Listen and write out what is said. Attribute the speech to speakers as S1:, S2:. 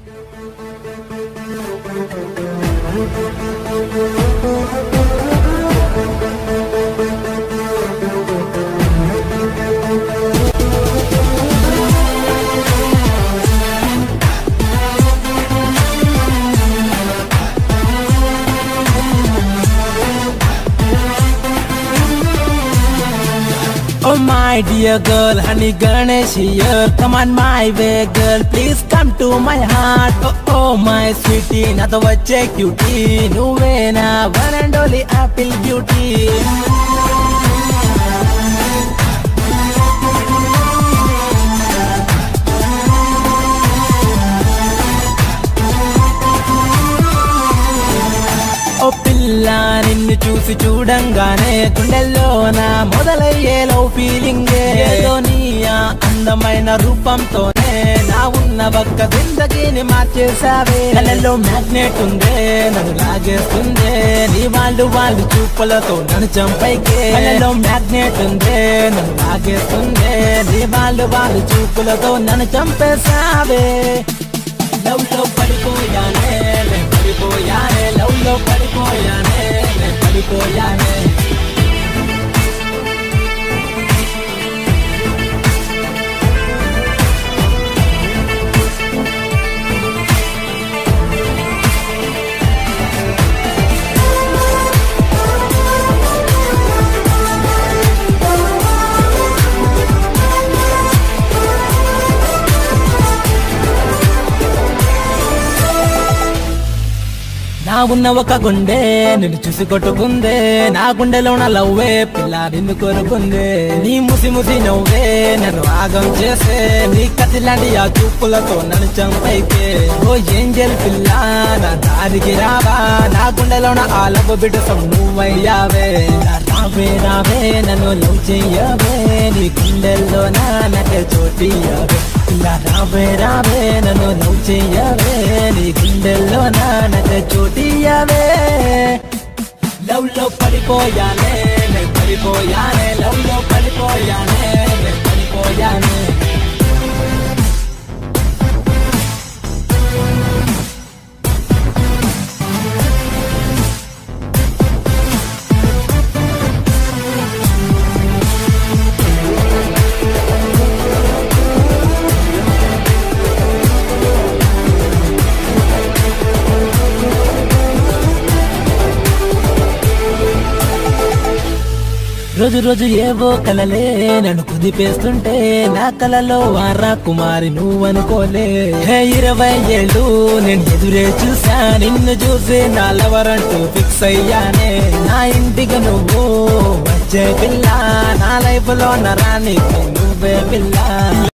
S1: Oh my dear girl, honey Ganesh here. Come on my way, girl. Please come to my heart. Oh oh my sweetie, నాతో వచ్చే cutie నువ్వేనా one and only apple beauty ఓ పిల్ల నిన్ను చూసి చూడంగానే గుండెల్లోన మొదలయ్యే లవ్ ఫీలింగ్ ఏదో నీ ఆ అందమైన రూపంతోనే నా ఉన్న ఒక్క జిందగీని మార్చేసావే కళ్ళల్లో మ్యాగ్నెట్ ఉందే నన్ను లాగేస్తుందే నీ వాళ్ళు వాళ్ళు చూపులతో నన్ను చంపైకే కళ్ళల్లో మ్యాగ్నెట్ ఉందే నన్ను లాగేస్తుందే నీ వాళ్ళు వాళ్ళు చూపులతో నన్ను చంపేసావే లవ్ లో పడిపోయానే నే పడిపోయానే లవ్ లో పడిపోయానే నే పడిపోయానే నా ఉన్న ఒక గుండె నిన్ను చూసి కొట్టుకుందే నా గుండెలోన లవ్వే పిల్ల నిన్ను కోరుకుందే నీ ముసి ముసి నవ్వే నన్ను ఆగం చేసే నీ కత్తిలాంటి ఆ చూపులతో నన్ను చంపైకే ఓ ఏంజల్ పిల్ల నా దారికి రావా నా గుండెలోన ఆ లవ్ బిడ్డ నువ్వయ్యావే నా రావే రావే నన్ను లవ్ చెయ్యవే నీ గుండెల్లో నాకే చోటియవే ఇలా రావే రావే నన్ను లవ్ చెయ్యవే నీ గుండెల్లో నాకే చోటియవే లవ్ లో పడిపోయానే నే పడిపోయానే లవ్ లో పడిపోయానే నే పడిపోయానే రోజు రోజు ఏవో కలలే నన్ను కుదిపేస్తుంటే నా కలలో వారా కుమారి నువ్వు అనుకోలే హే ఇరవై ఏళ్ళు నేను ఎదురే చూసా నిన్ను చూసి నా లవరంటూ ఫిక్స్ అయ్యానే నా ఇంటికి నువ్వు వచ్చే పిల్ల నా లైఫ్ లో నా రాణి నువ్వే పిల్ల